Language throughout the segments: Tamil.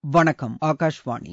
வணக்கம் ஆகாஷ்வாணி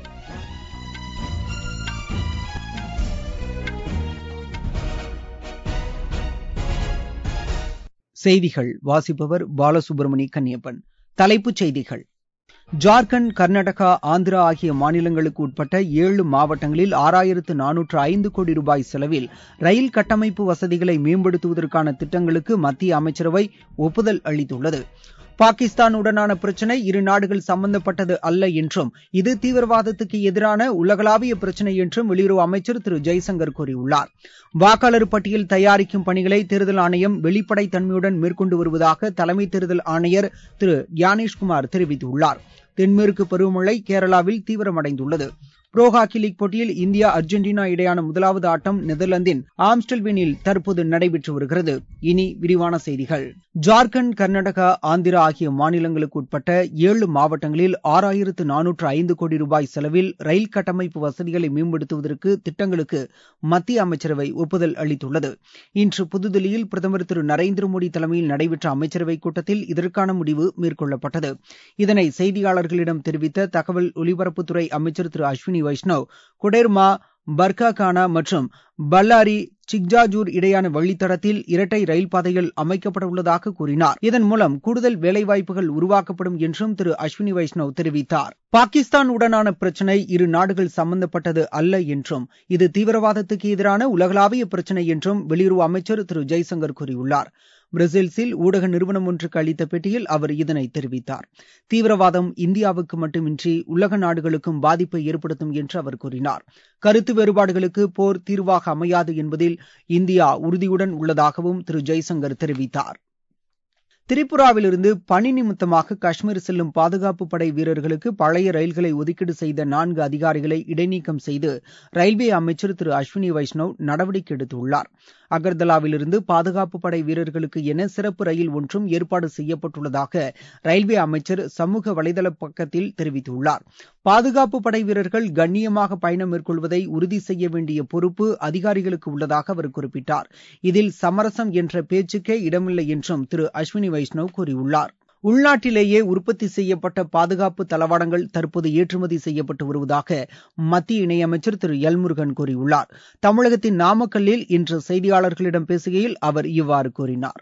செய்திகள் வாசிப்பவர் பாலசுப்ரமணி கன்னியப்பன் தலைப்புச் செய்திகள் ஜார்க்கண்ட் கர்நாடகா ஆந்திரா ஆகிய மாநிலங்களுக்கு உட்பட்ட ஏழு மாவட்டங்களில் ஆறாயிரத்து நானூற்று ஐந்து கோடி ரூபாய் செலவில் ரயில் கட்டமைப்பு வசதிகளை மேம்படுத்துவதற்கான திட்டங்களுக்கு மத்திய அமைச்சரவை ஒப்புதல் அளித்துள்ளது பாகிஸ்தானுடனான பிரச்சினை இரு நாடுகள் சம்பந்தப்பட்டது அல்ல என்றும் இது தீவிரவாதத்துக்கு எதிரான உலகளாவிய பிரச்சினை என்றும் வெளியுறவு அமைச்சர் திரு ஜெய்சங்கர் கூறியுள்ளார் வாக்காளர் பட்டியல் தயாரிக்கும் பணிகளை தேர்தல் ஆணையம் வெளிப்படைத் தன்மையுடன் மேற்கொண்டு வருவதாக தலைமை தேர்தல் ஆணையர் திரு ஞானேஷ்குமார் தெரிவித்துள்ளார் தென்மேற்கு பருவமழை கேரளாவில் தீவிரமடைந்துள்ளது புரோ ஹாக்கி லீக் போட்டியில் இந்தியா அர்ஜென்டினா இடையேயான முதலாவது ஆட்டம் நெதர்லாந்தின் ஆம்ஸ்டல்வீனில் தற்போது நடைபெற்று வருகிறது இனி விரிவான செய்திகள் ஜார்க்கண்ட் கர்நாடகா ஆந்திரா ஆகிய மாநிலங்களுக்கு உட்பட்ட ஏழு மாவட்டங்களில் ஆறாயிரத்து நானூற்று ஐந்து கோடி ரூபாய் செலவில் ரயில் கட்டமைப்பு வசதிகளை மேம்படுத்துவதற்கு திட்டங்களுக்கு மத்திய அமைச்சரவை ஒப்புதல் அளித்துள்ளது இன்று புதுதில்லியில் பிரதமர் திரு நரேந்திர மோடி தலைமையில் நடைபெற்ற அமைச்சரவைக் கூட்டத்தில் இதற்கான முடிவு மேற்கொள்ளப்பட்டது இதனை செய்தியாளர்களிடம் தெரிவித்த தகவல் ஒலிபரப்புத்துறை அமைச்சர் திரு அஸ்வினி வைஷ்ணவ் குடேர்மா பர்காகானா மற்றும் பல்லாரி சிக்ஜாஜூர் இடையான வழித்தடத்தில் இரட்டை ரயில் பாதைகள் அமைக்கப்பட உள்ளதாக கூறினார் இதன் மூலம் கூடுதல் வேலைவாய்ப்புகள் உருவாக்கப்படும் என்றும் திரு அஸ்வினி வைஷ்ணவ் தெரிவித்தார் பாகிஸ்தான் உடனான பிரச்சினை இரு நாடுகள் சம்பந்தப்பட்டது அல்ல என்றும் இது தீவிரவாதத்துக்கு எதிரான உலகளாவிய பிரச்சினை என்றும் வெளியுறவு அமைச்சர் திரு ஜெய்சங்கர் கூறியுள்ளார் பிரசெல்ஸில் ஊடக நிறுவனம் ஒன்றுக்கு அளித்த பேட்டியில் அவர் இதனை தெரிவித்தார் தீவிரவாதம் இந்தியாவுக்கு மட்டுமின்றி உலக நாடுகளுக்கும் பாதிப்பை ஏற்படுத்தும் என்று அவர் கூறினார் கருத்து வேறுபாடுகளுக்கு போர் தீர்வாக அமையாது என்பதில் இந்தியா உறுதியுடன் உள்ளதாகவும் திரு ஜெய்சங்கர் தெரிவித்தார் திரிபுராவிலிருந்து பணி நிமித்தமாக காஷ்மீர் செல்லும் பாதுகாப்பு படை வீரர்களுக்கு பழைய ரயில்களை ஒதுக்கீடு செய்த நான்கு அதிகாரிகளை இடைநீக்கம் செய்து ரயில்வே அமைச்சர் திரு அஸ்வினி வைஷ்ணவ் நடவடிக்கை எடுத்துள்ளார் அகர்தலாவிலிருந்து பாதுகாப்பு படை வீரர்களுக்கு என சிறப்பு ரயில் ஒன்றும் ஏற்பாடு செய்யப்பட்டுள்ளதாக ரயில்வே அமைச்சர் சமூக வலைதள பக்கத்தில் தெரிவித்துள்ளார் பாதுகாப்பு படை வீரர்கள் கண்ணியமாக பயணம் மேற்கொள்வதை உறுதி செய்ய வேண்டிய பொறுப்பு அதிகாரிகளுக்கு உள்ளதாக அவர் குறிப்பிட்டார் இதில் சமரசம் என்ற பேச்சுக்கே இடமில்லை என்றும் திரு அஸ்வினி வைஷ்ணவ் கூறியுள்ளார் உள்நாட்டிலேயே உற்பத்தி செய்யப்பட்ட பாதுகாப்பு தளவாடங்கள் தற்போது ஏற்றுமதி செய்யப்பட்டு வருவதாக மத்திய இணையமைச்சர் திரு எல்முருகன் கூறியுள்ளார் தமிழகத்தின் நாமக்கல்லில் இன்று செய்தியாளர்களிடம் பேசுகையில் அவர் இவ்வாறு கூறினார்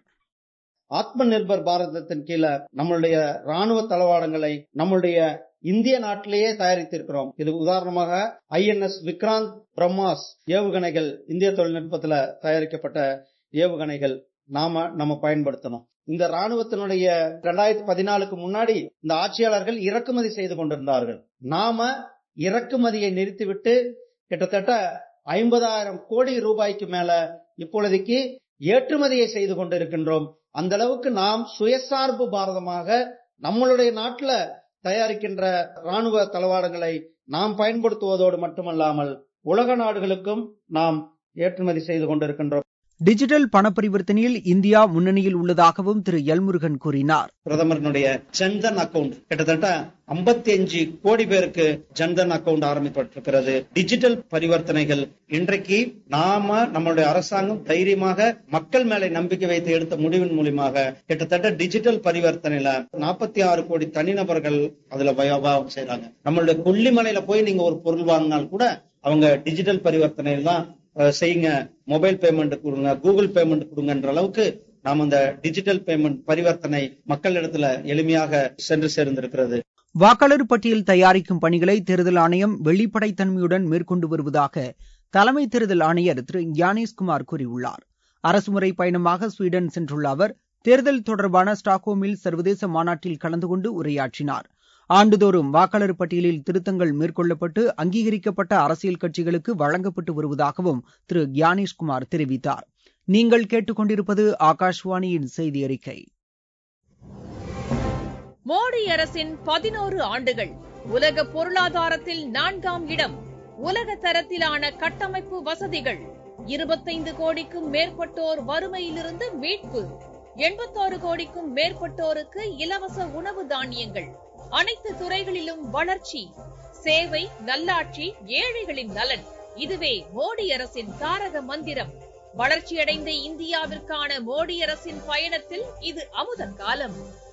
ஆத்ம நிர்பர் பாரதத்தின் கீழே நம்மளுடைய ராணுவ தளவாடங்களை நம்மளுடைய இந்திய நாட்டிலேயே தயாரித்திருக்கிறோம் இது உதாரணமாக ஐஎன்எஸ் விக்ராந்த் பிரம்மாஸ் ஏவுகணைகள் இந்திய தொழில்நுட்பத்தில் தயாரிக்கப்பட்ட ஏவுகணைகள் நாம நம்ம பயன்படுத்தணும் இந்த ராணுவத்தினுடைய இரண்டாயிரத்தி பதினாலுக்கு முன்னாடி இந்த ஆட்சியாளர்கள் இறக்குமதி செய்து கொண்டிருந்தார்கள் நாம இறக்குமதியை நிறுத்திவிட்டு கிட்டத்தட்ட ஐம்பதாயிரம் கோடி ரூபாய்க்கு மேல இப்பொழுதைக்கு ஏற்றுமதியை செய்து கொண்டிருக்கின்றோம் அந்த அளவுக்கு நாம் சுயசார்பு பாரதமாக நம்மளுடைய நாட்டில் தயாரிக்கின்ற ராணுவ தளவாடங்களை நாம் பயன்படுத்துவதோடு மட்டுமல்லாமல் உலக நாடுகளுக்கும் நாம் ஏற்றுமதி செய்து கொண்டிருக்கின்றோம் டிஜிட்டல் பண பரிவர்த்தனையில் இந்தியா முன்னணியில் உள்ளதாகவும் திரு எல்முருகன் கூறினார் பிரதமருடைய ஜன்தன் அக்கவுண்ட் கிட்டத்தட்ட ஐம்பத்தி அஞ்சு கோடி பேருக்கு ஜன்தன் அக்கவுண்ட் ஆரம்பிக்கப்பட்டிருக்கிறது டிஜிட்டல் பரிவர்த்தனைகள் இன்றைக்கு நாம நம்மளுடைய அரசாங்கம் தைரியமாக மக்கள் மேலே நம்பிக்கை வைத்து எடுத்த முடிவின் மூலியமாக கிட்டத்தட்ட டிஜிட்டல் பரிவர்த்தனையில நாற்பத்தி ஆறு கோடி தனிநபர்கள் அதுல வியாபாரம் செய்யறாங்க நம்மளுடைய கொல்லிமலையில போய் நீங்க ஒரு பொருள் வாங்கினால் கூட அவங்க டிஜிட்டல் பரிவர்த்தனையில் தான் செய்யுங்க மொபைல் பேமெண்ட் கொடுங்க கூகுள் பேமெண்ட் கொடுங்கன்ற அளவுக்கு நாம் அந்த டிஜிட்டல் பேமெண்ட் பரிவர்த்தனை மக்களிடத்துல எளிமையாக சென்று சேர்ந்திருக்கிறது வாக்காளர் பட்டியல் தயாரிக்கும் பணிகளை தேர்தல் ஆணையம் வெளிப்படைத்தன்மையுடன் மேற்கொண்டு வருவதாக தலைமை தேர்தல் ஆணையர் திரு ஞானேஷ்குமார் கூறியுள்ளார் அரசுமுறை பயணமாக ஸ்வீடன் சென்றுள்ள அவர் தேர்தல் தொடர்பான ஸ்டாக்ஹோமில் சர்வதேச மாநாட்டில் கலந்து கொண்டு உரையாற்றினார் ஆண்டுதோறும் வாக்காளர் பட்டியலில் திருத்தங்கள் மேற்கொள்ளப்பட்டு அங்கீகரிக்கப்பட்ட அரசியல் கட்சிகளுக்கு வழங்கப்பட்டு வருவதாகவும் திரு கியானேஷ்குமார் தெரிவித்தார் நீங்கள் கேட்டுக்கொண்டிருப்பது ஆகாஷ்வாணியின் செய்தி அறிக்கை மோடி அரசின் பதினோரு ஆண்டுகள் உலக பொருளாதாரத்தில் நான்காம் இடம் உலக தரத்திலான கட்டமைப்பு வசதிகள் இருபத்தைந்து கோடிக்கும் மேற்பட்டோர் வறுமையிலிருந்து மீட்பு எண்பத்தாறு கோடிக்கும் மேற்பட்டோருக்கு இலவச உணவு தானியங்கள் அனைத்து துறைகளிலும் வளர்ச்சி சேவை நல்லாட்சி ஏழைகளின் நலன் இதுவே மோடி அரசின் தாரக மந்திரம் வளர்ச்சியடைந்த இந்தியாவிற்கான மோடி அரசின் பயணத்தில் இது அமுத காலம்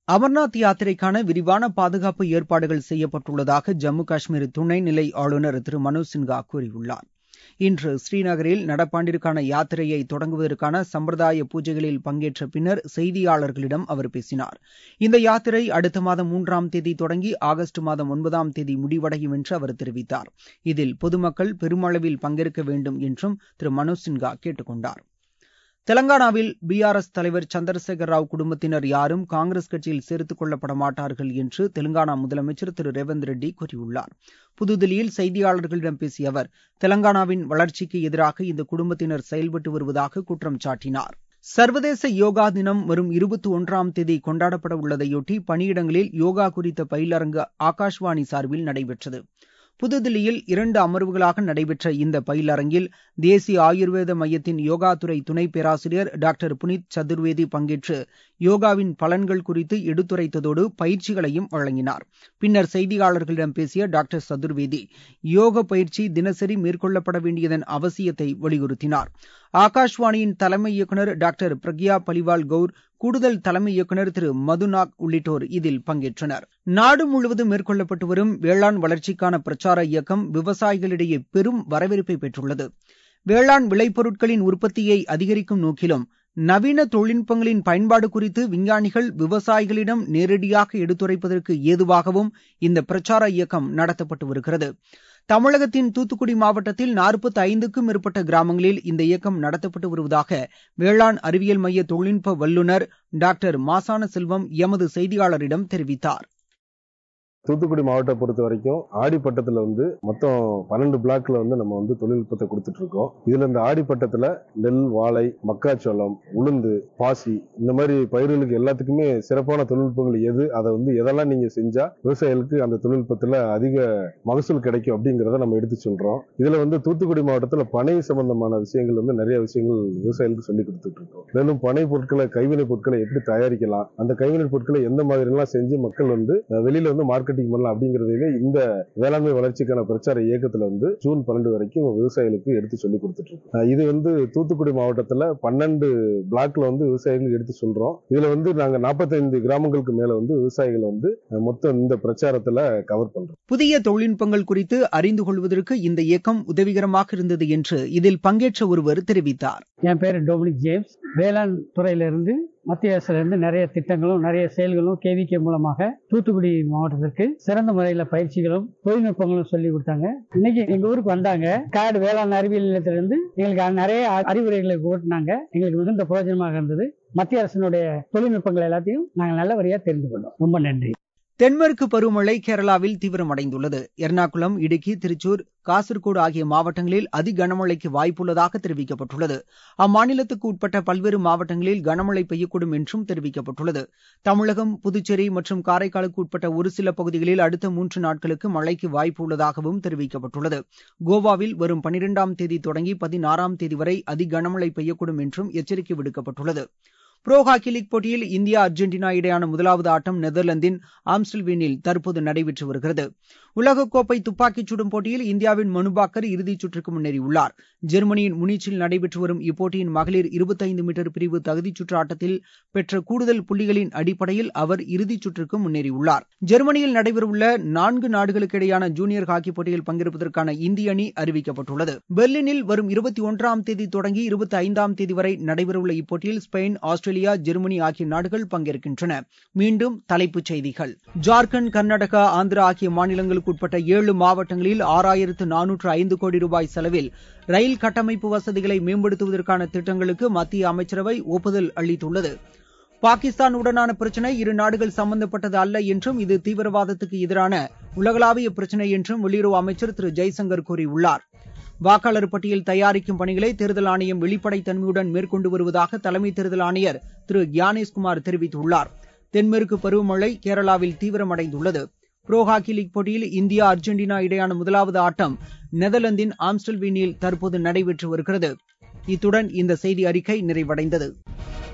அமர்நாத் யாத்திரைக்கான விரிவான பாதுகாப்பு ஏற்பாடுகள் செய்யப்பட்டுள்ளதாக ஜம்மு காஷ்மீர் துணைநிலை ஆளுநர் திரு மனோஜ் சின்ஹா கூறியுள்ளார் இன்று ஸ்ரீநகரில் நடப்பாண்டிற்கான யாத்திரையை தொடங்குவதற்கான சம்பிரதாய பூஜைகளில் பங்கேற்ற பின்னர் செய்தியாளர்களிடம் அவர் பேசினார் இந்த யாத்திரை அடுத்த மாதம் மூன்றாம் தேதி தொடங்கி ஆகஸ்ட் மாதம் ஒன்பதாம் தேதி முடிவடையும் என்று அவர் தெரிவித்தார் இதில் பொதுமக்கள் பெருமளவில் பங்கேற்க வேண்டும் என்றும் திரு மனோஜ் சின்ஹா கேட்டுக் கொண்டார் தெலங்கானாவில் பி ஆர் எஸ் தலைவர் சந்திரசேகர் ராவ் குடும்பத்தினர் யாரும் காங்கிரஸ் கட்சியில் சேர்த்துக் கொள்ளப்பட மாட்டார்கள் என்று தெலங்கானா முதலமைச்சர் திரு ரேவந்த் ரெட்டி கூறியுள்ளார் புதுதில்லியில் செய்தியாளர்களிடம் பேசிய அவர் தெலங்கானாவின் வளர்ச்சிக்கு எதிராக இந்த குடும்பத்தினர் செயல்பட்டு வருவதாக குற்றம் சாட்டினார் சர்வதேச யோகா தினம் வரும் இருபத்தி ஒன்றாம் தேதி கொண்டாடப்பட உள்ளதையொட்டி பணியிடங்களில் யோகா குறித்த பயிலரங்கு ஆகாஷ்வாணி சார்பில் நடைபெற்றது புதுதில்லியில் இரண்டு அமர்வுகளாக நடைபெற்ற இந்த பயிலரங்கில் தேசிய ஆயுர்வேத மையத்தின் யோகா துறை துணை பேராசிரியர் டாக்டர் புனித் சதுர்வேதி பங்கேற்று யோகாவின் பலன்கள் குறித்து எடுத்துரைத்ததோடு பயிற்சிகளையும் வழங்கினார் பின்னர் செய்தியாளர்களிடம் பேசிய டாக்டர் சதுர்வேதி யோக பயிற்சி தினசரி மேற்கொள்ளப்பட வேண்டியதன் அவசியத்தை வலியுறுத்தினார் ஆகாஷ்வாணியின் தலைமை இயக்குநர் டாக்டர் பிரக்யா பலிவால் கவுர் கூடுதல் தலைமை இயக்குநர் திரு மதுநாக் உள்ளிட்டோர் இதில் பங்கேற்றனர் நாடு முழுவதும் மேற்கொள்ளப்பட்டு வரும் வேளாண் வளர்ச்சிக்கான பிரச்சார இயக்கம் விவசாயிகளிடையே பெரும் வரவேற்பை பெற்றுள்ளது வேளாண் விளைபொருட்களின் உற்பத்தியை அதிகரிக்கும் நோக்கிலும் நவீன தொழில்நுட்பங்களின் பயன்பாடு குறித்து விஞ்ஞானிகள் விவசாயிகளிடம் நேரடியாக எடுத்துரைப்பதற்கு ஏதுவாகவும் இந்த பிரச்சார இயக்கம் நடத்தப்பட்டு வருகிறது தமிழகத்தின் தூத்துக்குடி மாவட்டத்தில் நாற்பத்தி ஐந்துக்கும் மேற்பட்ட கிராமங்களில் இந்த இயக்கம் நடத்தப்பட்டு வருவதாக வேளாண் அறிவியல் மைய தொழில்நுட்ப வல்லுநர் டாக்டர் மாசான செல்வம் எமது செய்தியாளரிடம் தெரிவித்தார் தூத்துக்குடி மாவட்டத்தை பொறுத்த வரைக்கும் ஆடிப்பட்டத்தில் வந்து மொத்தம் பன்னெண்டு பிளாக்ல வந்து நம்ம வந்து தொழில்நுட்பத்தை கொடுத்துட்டு இருக்கோம் இதுல இந்த ஆடிப்பட்டத்தில் நெல் வாழை மக்காச்சோளம் உளுந்து பாசி இந்த மாதிரி பயிர்களுக்கு எல்லாத்துக்குமே சிறப்பான தொழில்நுட்பங்கள் எது அதை வந்து எதெல்லாம் நீங்க செஞ்சா விவசாயிகளுக்கு அந்த தொழில்நுட்பத்தில் அதிக மகசூல் கிடைக்கும் அப்படிங்கிறத நம்ம எடுத்து சொல்றோம் இதுல வந்து தூத்துக்குடி மாவட்டத்தில் பனை சம்பந்தமான விஷயங்கள் வந்து நிறைய விஷயங்கள் விவசாயிகளுக்கு சொல்லி கொடுத்துட்டு இருக்கோம் மேலும் பனை பொருட்களை கைவினை பொருட்களை எப்படி தயாரிக்கலாம் அந்த கைவினை பொருட்களை எந்த மாதிரி எல்லாம் செஞ்சு மக்கள் வந்து வெளியில வந்து மார்க்கெட் மார்க்கெட்டிங் பண்ணலாம் அப்படிங்கறதையே இந்த வேளாண்மை வளர்ச்சிக்கான பிரச்சார இயக்கத்துல வந்து ஜூன் பன்னெண்டு வரைக்கும் விவசாயிகளுக்கு எடுத்து சொல்லி கொடுத்துட்டு இருக்கோம் இது வந்து தூத்துக்குடி மாவட்டத்துல பன்னெண்டு பிளாக்ல வந்து விவசாயிகளுக்கு எடுத்து சொல்றோம் இதுல வந்து நாங்க நாற்பத்தைந்து கிராமங்களுக்கு மேல வந்து விவசாயிகள் வந்து மொத்தம் இந்த பிரச்சாரத்துல கவர் பண்றோம் புதிய தொழில்நுட்பங்கள் குறித்து அறிந்து கொள்வதற்கு இந்த இயக்கம் உதவிகரமாக இருந்தது என்று இதில் பங்கேற்ற ஒருவர் தெரிவித்தார் என் பேர் டொமினிக் ஜேம்ஸ் வேளாண் துறையிலிருந்து மத்திய அரசுல இருந்து நிறைய திட்டங்களும் நிறைய செயல்களும் கேவிகே மூலமாக தூத்துக்குடி மாவட்டத்திற்கு சிறந்த முறையில பயிற்சிகளும் தொழில்நுட்பங்களும் சொல்லி கொடுத்தாங்க இன்னைக்கு எங்க ஊருக்கு வந்தாங்க காடு வேளாண் அறிவியல் நிலையத்திலிருந்து எங்களுக்கு நிறைய அறிவுரைகளை ஓட்டினாங்க எங்களுக்கு மிகுந்த பிரயோஜனமாக இருந்தது மத்திய அரசினுடைய தொழில்நுட்பங்கள் எல்லாத்தையும் நாங்கள் நல்லபடியா தெரிந்து கொண்டோம் ரொம்ப நன்றி தென்மேற்கு பருவமழை கேரளாவில் தீவிரமடைந்துள்ளது எர்ணாகுளம் இடுக்கி திருச்சூர் காசர்கோடு ஆகிய மாவட்டங்களில் அதி கனமழைக்கு வாய்ப்புள்ளதாக தெரிவிக்கப்பட்டுள்ளது அம்மாநிலத்துக்கு உட்பட்ட பல்வேறு மாவட்டங்களில் கனமழை பெய்யக்கூடும் என்றும் தெரிவிக்கப்பட்டுள்ளது தமிழகம் புதுச்சேரி மற்றும் காரைக்காலுக்கு உட்பட்ட ஒரு சில பகுதிகளில் அடுத்த மூன்று நாட்களுக்கு மழைக்கு வாய்ப்பு உள்ளதாகவும் தெரிவிக்கப்பட்டுள்ளது கோவாவில் வரும் பனிரெண்டாம் தேதி தொடங்கி பதினாறாம் தேதி வரை அதி கனமழை பெய்யக்கூடும் என்றும் எச்சரிக்கை விடுக்கப்பட்டுள்ளது புரோ ஹாக்கி லீக் போட்டியில் இந்தியா அர்ஜென்டினா இடையான முதலாவது ஆட்டம் நெதர்லாந்தின் ஆம்ஸ்டல்வீனில் தற்போது நடைபெற்று வருகிறது உலகக்கோப்பை துப்பாக்கிச் சுடும் போட்டியில் இந்தியாவின் மனுபாக்கர் இறுதிச் சுற்றுக்கு முன்னேறியுள்ளார் ஜெர்மனியின் முனிச்சில் நடைபெற்று வரும் இப்போட்டியின் மகளிர் இருபத்தைந்து மீட்டர் பிரிவு தகுதிச் சுற்று ஆட்டத்தில் பெற்ற கூடுதல் புள்ளிகளின் அடிப்படையில் அவர் இறுதிச் சுற்றுக்கு முன்னேறியுள்ளார் ஜெர்மனியில் நடைபெறவுள்ள நான்கு நாடுகளுக்கு இடையான ஜூனியர் ஹாக்கி போட்டியில் பங்கேற்பதற்கான இந்திய அணி அறிவிக்கப்பட்டுள்ளது பெர்லினில் வரும் இருபத்தி ஒன்றாம் தேதி தொடங்கி இருபத்தி ஐந்தாம் தேதி வரை நடைபெறவுள்ள இப்போட்டியில் ஸ்பெயின் ஆஸ்திரேலியா ஜெர்மனி ஆகிய நாடுகள் பங்கேற்கின்றன மீண்டும் தலைப்புச் செய்திகள் ஜார்க்கண்ட் கர்நாடகா ஆந்திரா ஆகிய மாநிலங்களுக்கு உட்பட்ட ஏழு மாவட்டங்களில் ஆறாயிரத்து நானூற்று ஐந்து கோடி ரூபாய் செலவில் ரயில் கட்டமைப்பு வசதிகளை மேம்படுத்துவதற்கான திட்டங்களுக்கு மத்திய அமைச்சரவை ஒப்புதல் அளித்துள்ளது பாகிஸ்தானுடனான பிரச்சினை இரு நாடுகள் சம்பந்தப்பட்டது அல்ல என்றும் இது தீவிரவாதத்துக்கு எதிரான உலகளாவிய பிரச்சினை என்றும் வெளியுறவு அமைச்சர் திரு ஜெய்சங்கர் கூறியுள்ளார் வாக்காளர் பட்டியல் தயாரிக்கும் பணிகளை தேர்தல் ஆணையம் வெளிப்படைத்தன்மையுடன் மேற்கொண்டு வருவதாக தலைமை தேர்தல் ஆணையர் திரு கியானேஷ்குமார் தெரிவித்துள்ளார் தென்மேற்கு பருவமழை கேரளாவில் தீவிரமடைந்துள்ளது புரோ ஹாக்கி லீக் போட்டியில் இந்தியா அர்ஜென்டினா இடையான முதலாவது ஆட்டம் நெதர்லாந்தின் ஆம்ஸ்டல்வீனில் தற்போது நடைபெற்று வருகிறது இத்துடன் இந்த செய்தி அறிக்கை நிறைவடைந்தது